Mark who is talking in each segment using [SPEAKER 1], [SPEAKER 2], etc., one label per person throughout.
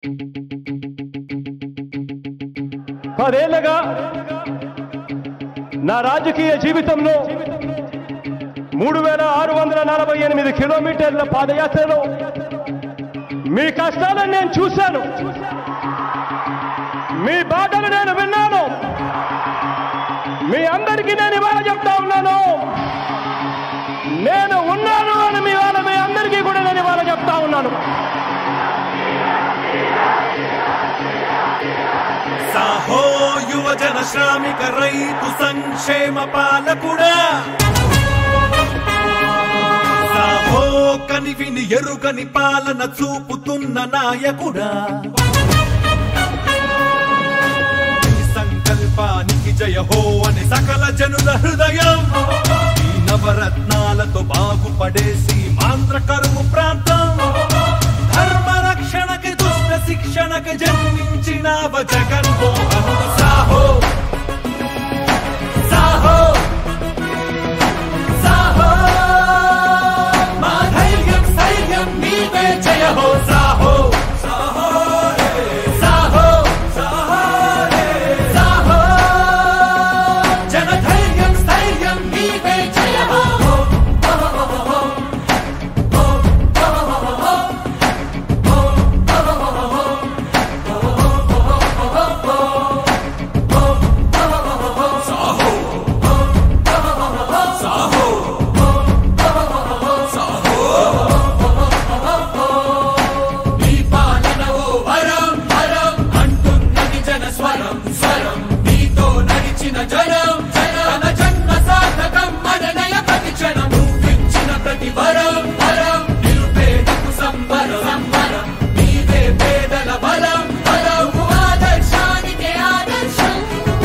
[SPEAKER 1] పదేళ్లగా నా రాజకీయ జీవితంలో మూడు వేల ఆరు వందల నలభై ఎనిమిది కిలోమీటర్ల పాదయాత్రలో మీ కష్టాలను నేను చూశాను మీ బాధలు నేను విన్నాను మీ అందరికీ నేను ఇవాళ చెప్తా ఉన్నాను నేను ఉన్నాను అని మీ వాళ్ళ మీ అందరికీ కూడా నేను ఇవాళ చెప్తా ఉన్నాను
[SPEAKER 2] సాహో యువజన శ్రామిక రైతు సంక్షేమ పాలకుడా సాహో కనివిని ఎరుగని పాలన చూపుతున్న నాయకుడా ఈ సంకల్పానికి జయ హో అని సకల జనుల హృదయం ఈ నవరత్నాలతో బాగుపడేసి మాంద్ర కరువు ప్రాంతం ధర్మ రక్షణకి దుష్ట శిక్షణకి జన్మించిన జగన్మోహనుడు సాహో సాహో సాహో మా ధైర్యం స్థైర్యం నీవే జయ హో సాహో సాహో సాహో సాహో జన ధైర్యం స్థైర్యం నీవే జయ హో నీ పాలన ఓ వరం వరం అంటున్నది జన స్వరం స్వరం నీతో నడిచిన జనం జనం తన జన్మ సాధకం మననయ ప్రతి క్షణం నువ్విచ్చిన ప్రతి వరం వరం నిరుపేదకు సంబరం సంబరం నీవే పేదల బలం బలం ఆదర్శానికి ఆదర్శం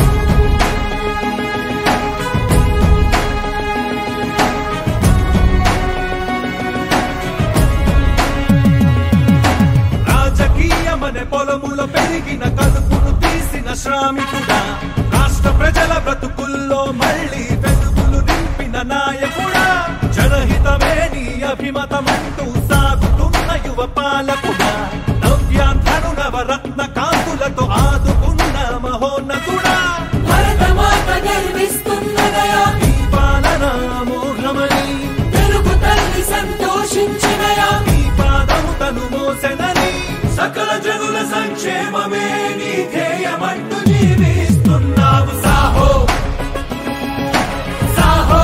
[SPEAKER 2] రాజకీయమనే పొలముల పెరిగిన కలుపును తీసిన శ్రామికుడా రాష్ట్ర ప్రజల బ్రతుకుల్లో మళ్ళీ వెలుగులు నింపిన నాయకుడా జనహితమే నీ అభిమతమంటూ సాగుతున్న యువ పాలకుడా నవ్యాంధ్రను నవరత్న కాంతులతో ఆదుకున్న మహోన్నతుడా
[SPEAKER 3] భరతమాత గర్విస్తున్నదయా
[SPEAKER 2] ఈ పాలన మోహమని
[SPEAKER 3] తెలుగు తల్లి సంతోషించినయా
[SPEAKER 2] నీ పాదము తను మోసెనని సకల జనుల సంక్షేమమే నీ ధ్యేయమంటూ జీవిస్తున్నావు సాహో సాహో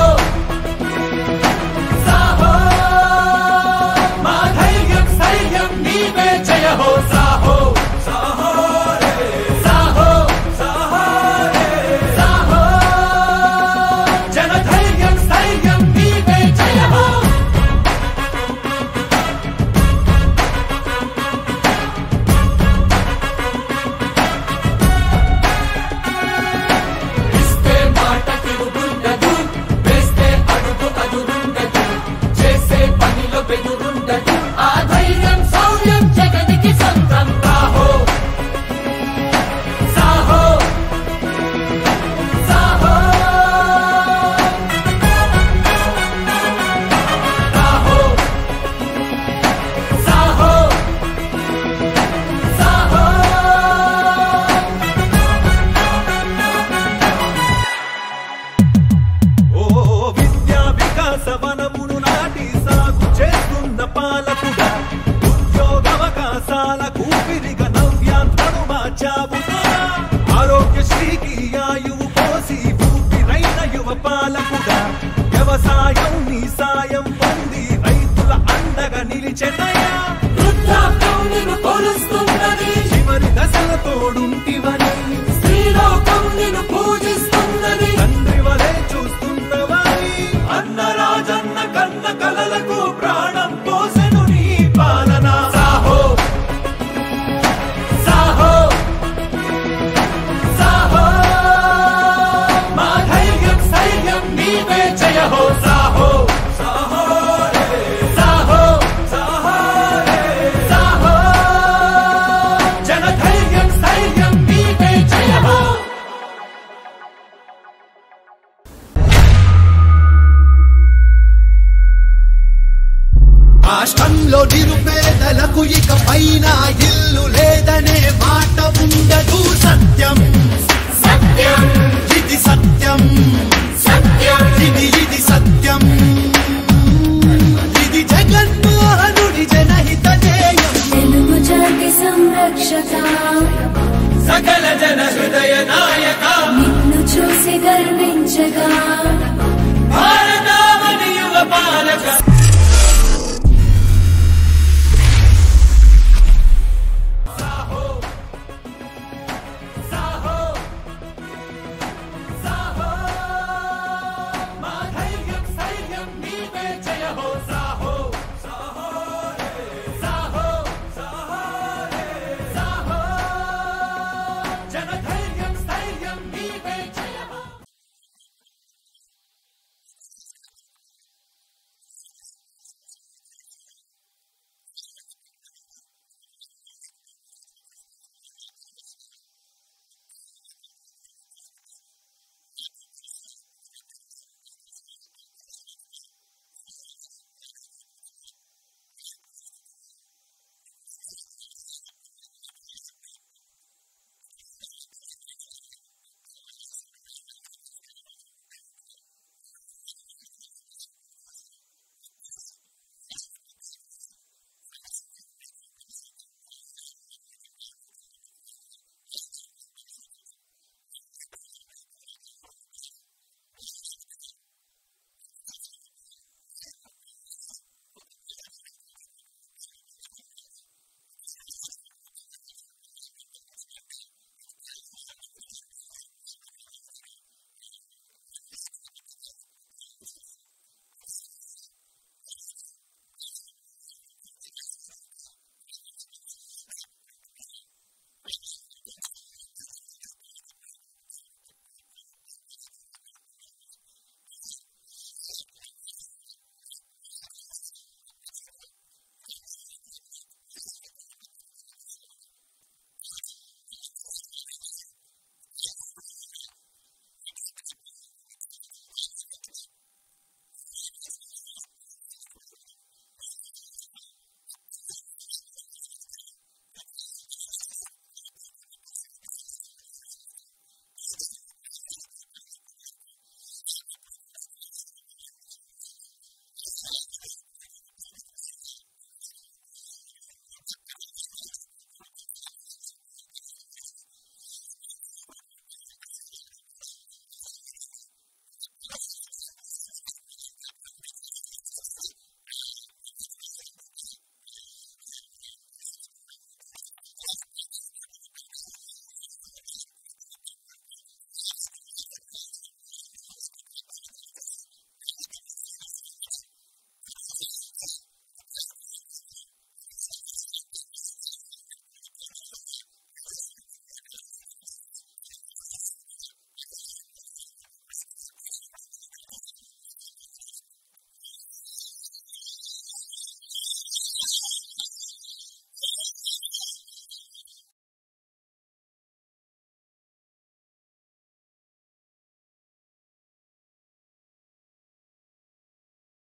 [SPEAKER 2] సాహో మా ధైర్యం స్థైర్యం నీవే జయ హో సాహో సాహో సాహో సాహో సాహో జన ధైర్యం స్థైర్యం నీవే జయ హో
[SPEAKER 4] రక్షక
[SPEAKER 2] సకల జన హృదయ నాయక
[SPEAKER 4] నిన్ను చూసి గర్వించగా